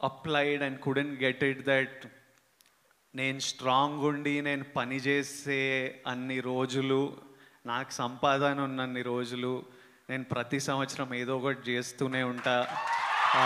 applied and couldn't get it that నేను strong ఉండి నేను పని చేసే అన్ని రోజులు నాకు సంపాదన ఉన్నన్ని రోజులు నేను ప్రతి సంవత్సరం ఏదో ఒకటి చేస్తూనే ఉంటా ఆ,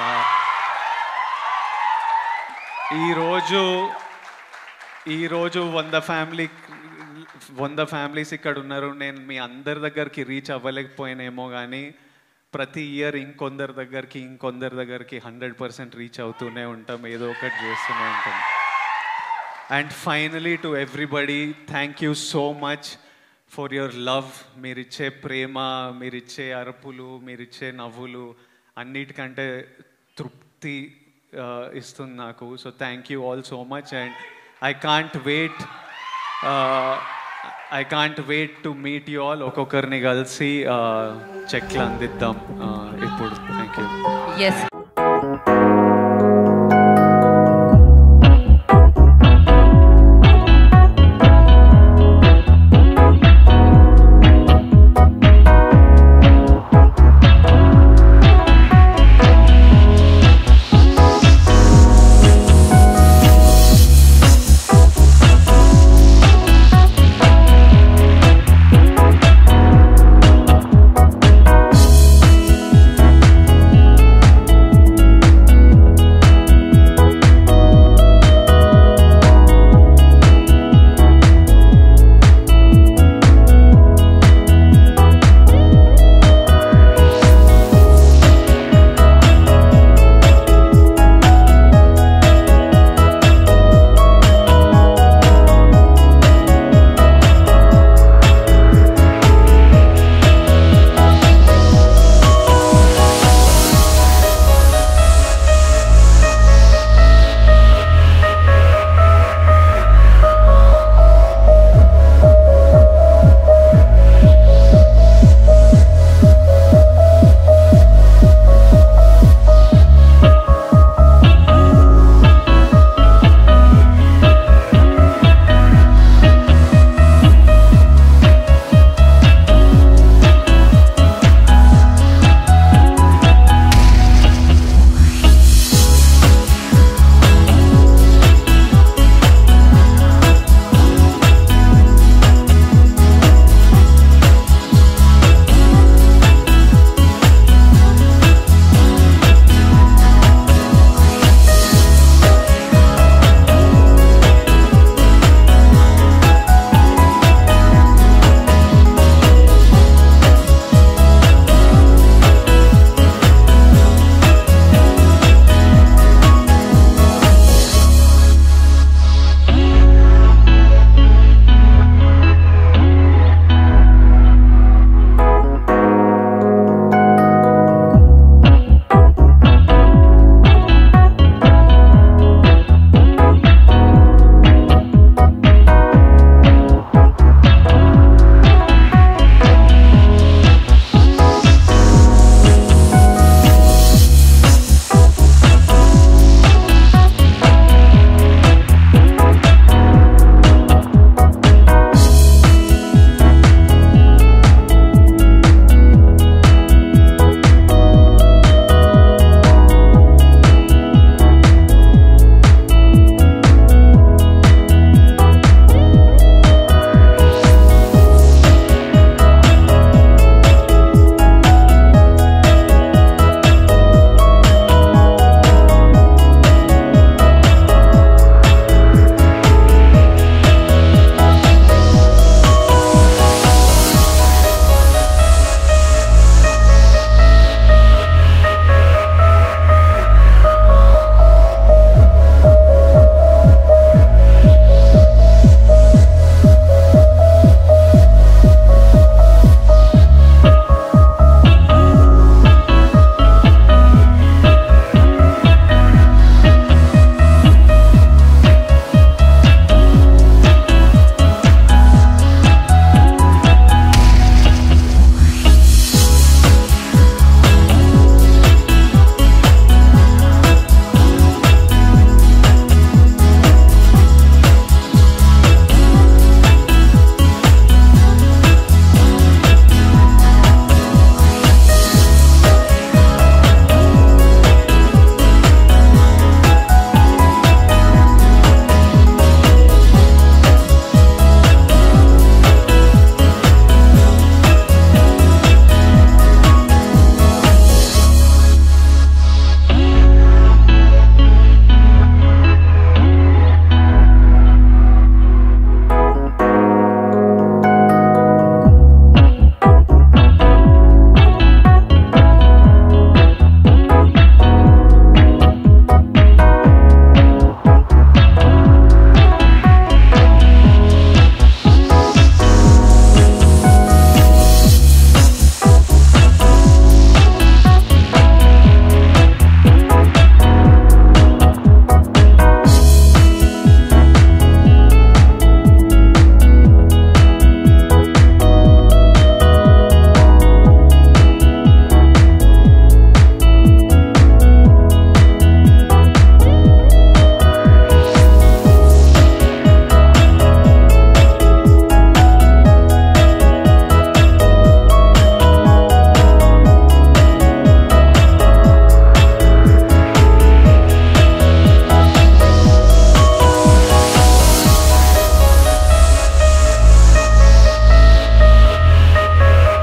ఈరోజు ఈరోజు వంద ఫ్యామిలీ వంద ఫ్యామిలీస్ ఇక్కడ ఉన్నారు నేను మీ అందరి దగ్గరికి రీచ్ అవ్వలేకపోయానేమో కానీ ప్రతి ఇయర్ ఇంకొందరి దగ్గరికి ఇంకొందరి దగ్గరికి హండ్రెడ్ పర్సెంట్ రీచ్ అవుతూనే ఉంటాం ఏదో ఒకటి చేస్తూనే ఉంటాం and finally to everybody thank you so much for your love మీరిచ్చే ప్రేమ మీరిచ్చే అరుపులు మీరిచ్చే నవ్వులు అన్నిటికంటే తృప్తి ఆ, ఇస్తుంది నాకు so thank you all so much and I can't wait I can't wait to meet you all ఒక్కొక్కరిని కలిసి చెక్లు అందిద్దాం ఆ, ఇప్పుడు థ్యాంక్ యూ ఎస్